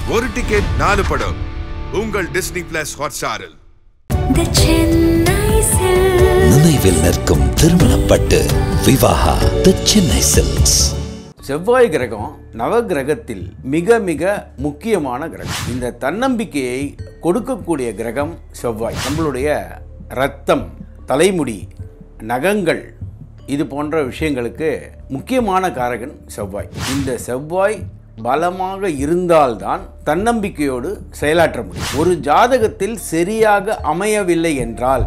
ஒரு டிக்கெட் நாலு படம் உங்கள் டிஸ்னி பிளஸ் ஹாட்ஸ்டாரில் The Chennai Silks. நினைவில் நிற்கும் திருமணப்பட்டு விவாகா தி சென்னை சில்க்ஸ் செவ்வாய் கிரகம் நவகிரகத்தில் மிக மிக முக்கியமான கிரகம் இந்த தன்னம்பிக்கையை கொடுக்கக்கூடிய கிரகம் செவ்வாய் நம்மளுடைய ரத்தம் தலைமுடி நகங்கள் இது போன்ற விஷயங்களுக்கு முக்கியமான காரகன் செவ்வாய் இந்த செவ்வாய் பலமாக இருந்தால்தான் தன்னம்பிக்கையோடு செயலாற்ற முடியும் ஒரு ஜாதகத்தில் சரியாக அமையவில்லை என்றால்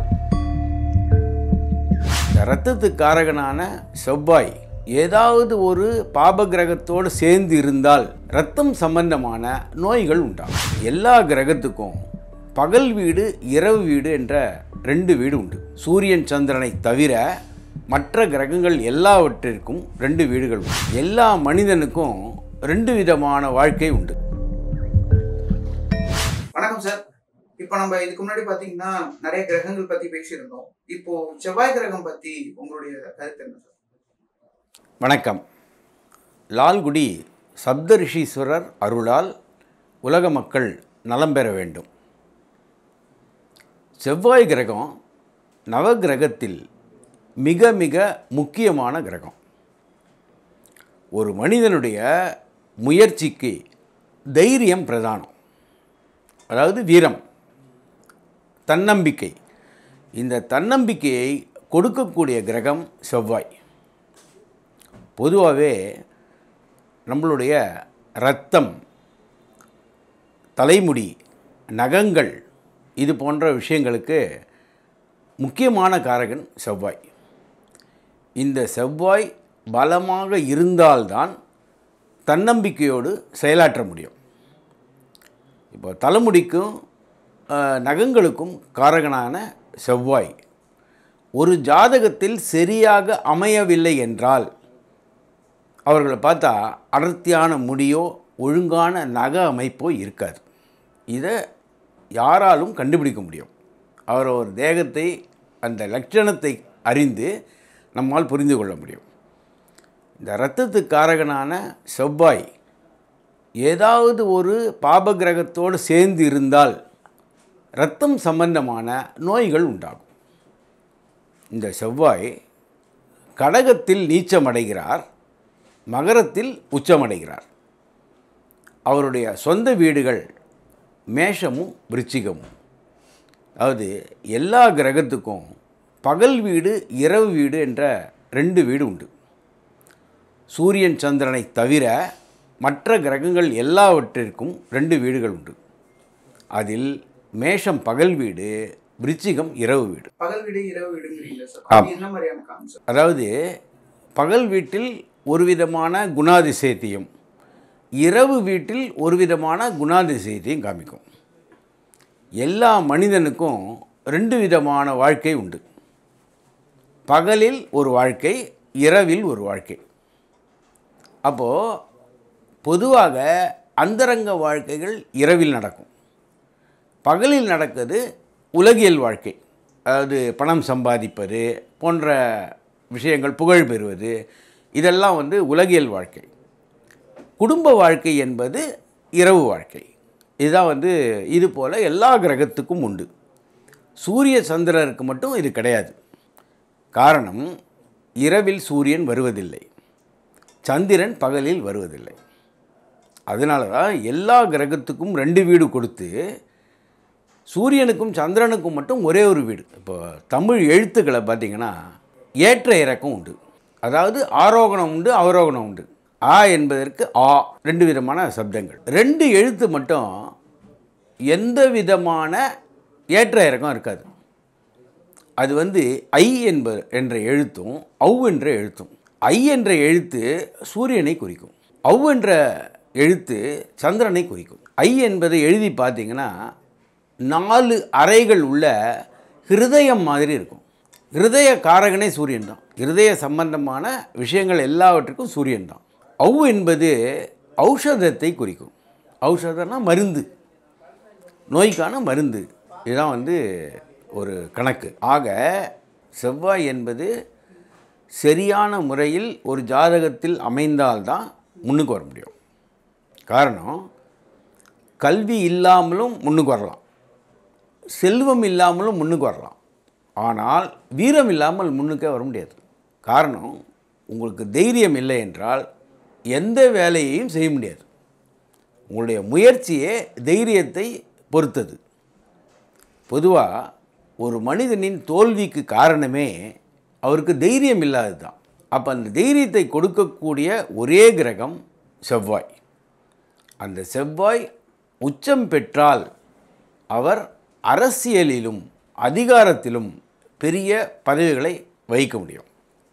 இந்த ரத்தத்துக்கு காரகனான செவ்வாய் ஏதாவது ஒரு பாப கிரகத்தோடு சேர்ந்து இருந்தால் ரத்தம் சம்பந்தமான நோய்கள் உண்டாகும் எல்லா கிரகத்துக்கும் பகல் வீடு இரவு வீடு என்ற ரெண்டு வீடு உண்டு சூரியன் சந்திரனை தவிர மற்ற கிரகங்கள் எல்லாவற்றிற்கும் ரெண்டு வீடுகள் உண்டு எல்லா மனிதனுக்கும் ரெண்டு விதமான வாழ்க்கை உண்டு வணக்கம் சார் இப்போ நம்ம இதுக்கு முன்னாடி பாத்தீங்கன்னா நிறைய கிரகங்கள் பத்தி பேசியிருந்தோம் இப்போ செவ்வாய் கிரகம் பத்தி உங்களுடைய கருத்து என்ன சார் வணக்கம் லால்குடி சப்தரிஷீஸ்வரர் அருளால் உலக மக்கள் நலம் பெற வேண்டும் செவ்வாய் கிரகம் நவகிரகத்தில் மிக மிக முக்கியமான கிரகம் ஒரு மனிதனுடைய முயற்சிக்கு தைரியம் பிரதானம் அதாவது வீரம் தன்னம்பிக்கை இந்த தன்னம்பிக்கையை கொடுக்கக்கூடிய கிரகம் செவ்வாய் பொதுவாகவே நம்மளுடைய ரத்தம் தலைமுடி நகங்கள் இது போன்ற விஷயங்களுக்கு முக்கியமான காரகன் செவ்வாய் இந்த செவ்வாய் பலமாக இருந்தால்தான் தன்னம்பிக்கையோடு செயலாற்ற முடியும் இப்போ தலைமுடிக்கும் அஹ், நகங்களுக்கும் காரகனான செவ்வாய் ஒரு ஜாதகத்தில் சரியாக அமையவில்லை என்றால் அவர்களை பார்த்தா அடர்த்தியான முடியோ ஒழுங்கான நக அமைப்போ இருக்காது இதை யாராலும் கண்டுபிடிக்க முடியும் அவர் ஒரு தேகத்தை அந்த லட்சணத்தை அறிந்து நம்மால் புரிந்து கொள்ள முடியும் இந்த இரத்தத்துக்கு காரகனான செவ்வாய் ஏதாவது ஒரு பாப கிரகத்தோடு சேர்ந்து இருந்தால் இரத்தம் சம்பந்தமான நோய்கள் உண்டாகும் இந்த செவ்வாய் கடகத்தில் நீச்சமடைகிறார் மகரத்தில் உச்சமடைகிறார் அவருடைய சொந்த வீடுகள் மேஷமும் விருச்சிகமும் அதாவது எல்லா கிரகத்துக்கும் பகல் வீடு இரவு வீடு என்ற ரெண்டு வீடு உண்டு சூரியன் சந்திரனை தவிர மற்ற கிரகங்கள் எல்லாவற்றிற்கும் ரெண்டு வீடுகள் உண்டு அதில் மேஷம் பகல் வீடு விருச்சிகம் இரவு வீடு பகல் வீடு இரவு வீடுங்கிறீங்க சார் ஆம். அது என்ன மாதிரியான கான்செப்ட் அதாவது பகல் வீட்டில் ஒரு விதமான குணாதிசயத்தையும் இரவு வீட்டில் ஒரு விதமான குணாதிசயத்தையும் காமிக்கும் எல்லா மனிதனுக்கும் ரெண்டு விதமான வாழ்க்கை உண்டு பகலில் ஒரு வாழ்க்கை இரவில் ஒரு வாழ்க்கை அப்போது பொதுவாக அந்தரங்க வாழ்க்கைகள் இரவில் நடக்கும் பகலில் நடக்குது உலகியல் வாழ்க்கை அதாவது பணம் சம்பாதிப்பது போன்ற விஷயங்கள் புகழ் பெறுவது இதெல்லாம் வந்து உலகியல் வாழ்க்கை குடும்ப வாழ்க்கை என்பது இரவு வாழ்க்கை இதுதான் வந்து இது போல் எல்லா கிரகத்துக்கும் உண்டு சூரிய சந்திரருக்கு மட்டும் இது கிடையாது காரணம் இரவில் சூரியன் வருவதில்லை சந்திரன் பகலில் வருவதில்லை அதனால தான் எல்லா கிரகத்துக்கும் ரெண்டு வீடு கொடுத்து சூரியனுக்கும் சந்திரனுக்கும் மட்டும் ஒரே ஒரு வீடு இப்போ தமிழ் எழுத்துக்களை பார்த்தீங்கன்னா ஏற்ற இறக்கம் உண்டு அதாவது ஆரோகணம் உண்டு அவரோகணம் உண்டு ஆ என்பதற்கு ஆ ரெண்டு விதமான சப்தங்கள் ரெண்டு எழுத்து மட்டும் எந்த விதமான ஏற்ற இறக்கம் இருக்காது அது வந்து ஐ என்ப என்ற எழுத்தும் ஔ என்ற எழுத்தும் ஐ என்ற எழுத்து சூரியனை குறிக்கும் ஔ என்ற எழுத்து சந்திரனை குறிக்கும் ஐ என்பதை எழுதி பார்த்தீங்கன்னா நாலு அறைகள் உள்ள ஹிருதயம் மாதிரி இருக்கும் ஹிருதய காரகனே சூரியன் தான் ஹிருதய சம்பந்தமான விஷயங்கள் எல்லாவற்றுக்கும் சூரியன் தான் ஔ என்பது ஔஷதத்தை குறிக்கும் ஔஷதம்னா மருந்து நோய்க்கான மருந்து இதுதான் வந்து ஒரு கணக்கு ஆக செவ்வாய் என்பது சரியான முறையில் ஒரு ஜாதகத்தில் அமைந்தால்தான் முன்னுக்கு வர முடியும் காரணம் கல்வி இல்லாமலும் முன்னுக்கு வரலாம் செல்வம் இல்லாமலும் முன்னுக்கு வரலாம் ஆனால் வீரம் இல்லாமல் முன்னுக்கே வர முடியாது காரணம் உங்களுக்கு தைரியம் இல்லை என்றால் எந்த வேலையையும் செய்ய முடியாது உங்களுடைய முயற்சியே தைரியத்தை பொறுத்தது பொதுவாக ஒரு மனிதனின் தோல்விக்கு காரணமே அவருக்கு தைரியம் இல்லாதது தான் அப்போ அந்த தைரியத்தை கொடுக்கக்கூடிய ஒரே கிரகம் செவ்வாய் அந்த செவ்வாய் உச்சம் பெற்றால் அவர் அரசியலிலும் அதிகாரத்திலும் பெரிய பதவிகளை வகிக்க முடியும்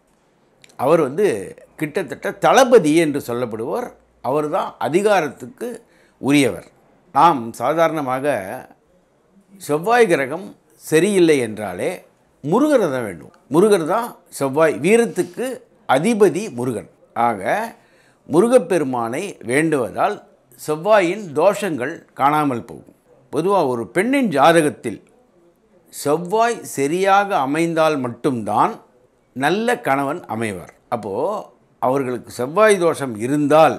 அவர் வந்து கிட்டத்தட்ட தளபதி என்று சொல்லப்படுவர் அவர்தான் அதிகாரத்துக்கு உரியவர் நாம் சாதாரணமாக செவ்வாய் கிரகம் சரியில்லை என்றாலே முருகரை தான் வேண்டும் முருகர் தான் செவ்வாய் வீரத்துக்கு அதிபதி முருகன் ஆக முருகப்பெருமானை வேண்டுவதால் செவ்வாயின் தோஷங்கள் காணாமல் போகும் பொதுவாக ஒரு பெண்ணின் ஜாதகத்தில் செவ்வாய் சரியாக அமைந்தால் மட்டும்தான் நல்ல கணவன் அமைவார் அப்போது அவர்களுக்கு செவ்வாய் தோஷம் இருந்தால்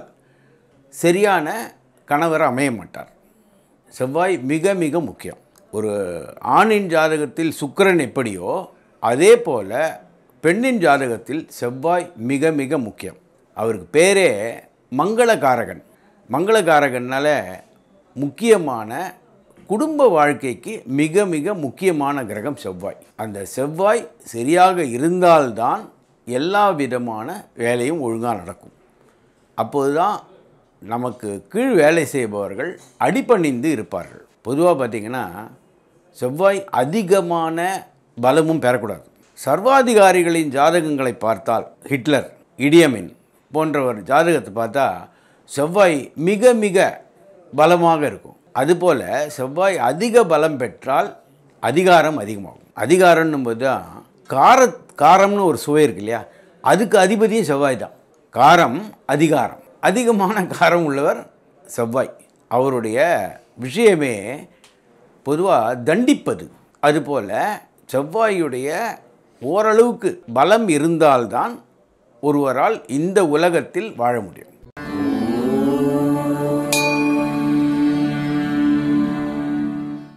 சரியான கணவர் அமைய மாட்டார் செவ்வாய் மிக மிக முக்கியம் ஒரு ஆணின் ஜாதகத்தில் சுக்கிரன் எப்படியோ அதே போல் பெண்ணின் ஜாதகத்தில் செவ்வாய் மிக மிக முக்கியம் அவருக்கு பேரே மங்களகாரகன் மங்களகாரகன்னால முக்கியமான குடும்ப வாழ்க்கைக்கு மிக மிக முக்கியமான கிரகம் செவ்வாய் அந்த செவ்வாய் சரியாக இருந்தால்தான் எல்லா விதமான வேலையும் ஒழுங்காக நடக்கும் அப்போதுதான் நமக்கு கீழ் வேலை செய்பவர்கள் அடிபணிந்து இருப்பார்கள் பொதுவாக பார்த்திங்கன்னா செவ்வாய் அதிகமான பலமும் பெறக்கூடாது சர்வாதிகாரிகளின் ஜாதகங்களை பார்த்தால் ஹிட்லர் இடியமின் போன்றவர் ஜாதகத்தை பார்த்தா செவ்வாய் மிக மிக பலமாக இருக்கும் அதுபோல் செவ்வாய் அதிக பலம் பெற்றால் அதிகாரம் அதிகமாகும் அதிகாரம்னும் போது தான் கார காரம்னு ஒரு சுவை இருக்கு இல்லையா அதுக்கு அதிபதியும் செவ்வாய் தான் காரம் அதிகாரம் அதிகமான காரம் உள்ளவர் செவ்வாய் அவருடைய விஷயமே பொதுவாக தண்டிப்பது அதுபோல் செவ்வாயுடைய ஓரளவுக்கு பலம் இருந்தால்தான் ஒருவரால் இந்த உலகத்தில் வாழ முடியும்